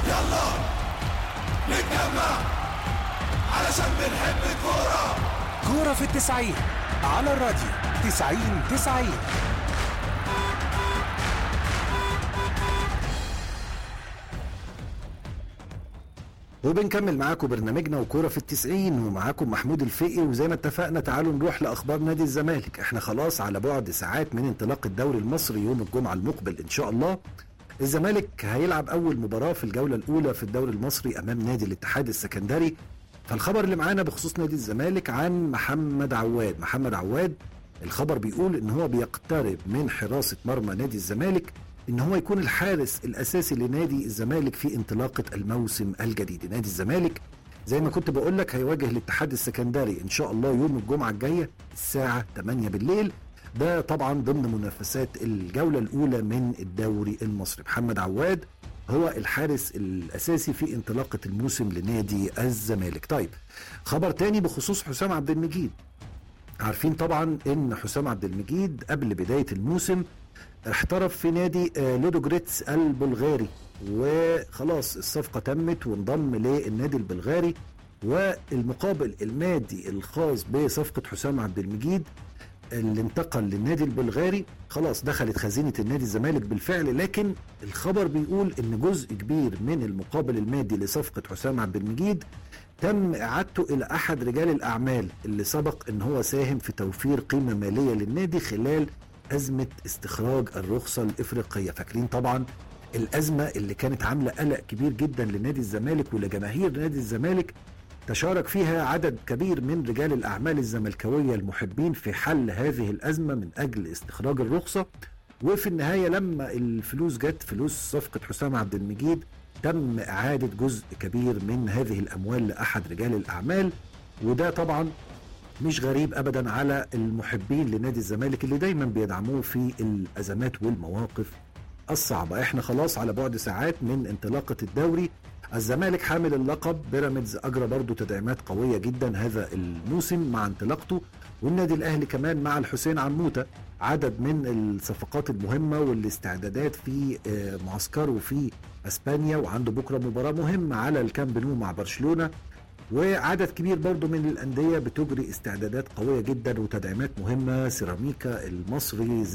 يلا نتجمع علشان بنحب الكورة كورة في التسعين على الراديو تسعين تسعين وبنكمل معاكم برنامجنا وكوره في التسعين ومعاكم محمود الفقي وزي ما اتفقنا تعالوا نروح لاخبار نادي الزمالك احنا خلاص على بعد ساعات من انطلاق الدوري المصري يوم الجمعه المقبل ان شاء الله الزمالك هيلعب اول مباراه في الجوله الاولى في الدوري المصري امام نادي الاتحاد السكندري فالخبر اللي معانا بخصوص نادي الزمالك عن محمد عواد محمد عواد الخبر بيقول ان هو بيقترب من حراسه مرمى نادي الزمالك ان هو يكون الحارس الاساسي لنادي الزمالك في انطلاقه الموسم الجديد نادي الزمالك زي ما كنت بقول لك هيواجه الاتحاد السكندري ان شاء الله يوم الجمعه الجايه الساعه 8 بالليل ده طبعا ضمن منافسات الجوله الاولى من الدوري المصري محمد عواد هو الحارس الاساسي في انطلاقه الموسم لنادي الزمالك طيب خبر تاني بخصوص حسام عبد المجيد عارفين طبعا ان حسام عبد المجيد قبل بدايه الموسم احترف في نادي آه، لودوجريتس البلغاري وخلاص الصفقه تمت وانضم للنادي البلغاري والمقابل المادي الخاص بصفقه حسام عبد المجيد اللي انتقل للنادي البلغاري خلاص دخلت خزينه النادي الزمالك بالفعل لكن الخبر بيقول ان جزء كبير من المقابل المادي لصفقه حسام عبد المجيد تم اعادته الى احد رجال الاعمال اللي سبق ان هو ساهم في توفير قيمه ماليه للنادي خلال ازمه استخراج الرخصه الافريقيه فاكرين طبعا الازمه اللي كانت عامله قلق كبير جدا لنادي الزمالك ولجماهير نادي الزمالك تشارك فيها عدد كبير من رجال الاعمال الزملكاويه المحبين في حل هذه الازمه من اجل استخراج الرخصه وفي النهايه لما الفلوس جت فلوس صفقه حسام عبد المجيد تم اعاده جزء كبير من هذه الاموال لاحد رجال الاعمال وده طبعا مش غريب ابدا على المحبين لنادي الزمالك اللي دايما بيدعموه في الازمات والمواقف الصعبه احنا خلاص على بعد ساعات من انطلاقه الدوري الزمالك حامل اللقب بيراميدز اجرى برضو تدعيمات قويه جدا هذا الموسم مع انطلاقته والنادي الاهلي كمان مع الحسين عموته عدد من الصفقات المهمه والاستعدادات في آه، معسكره في اسبانيا وعنده بكره مباراه مهمه على الكامب نو مع برشلونه وعدد كبير برضو من الأندية بتجري استعدادات قوية جدا وتدعيمات مهمة سيراميكا المصري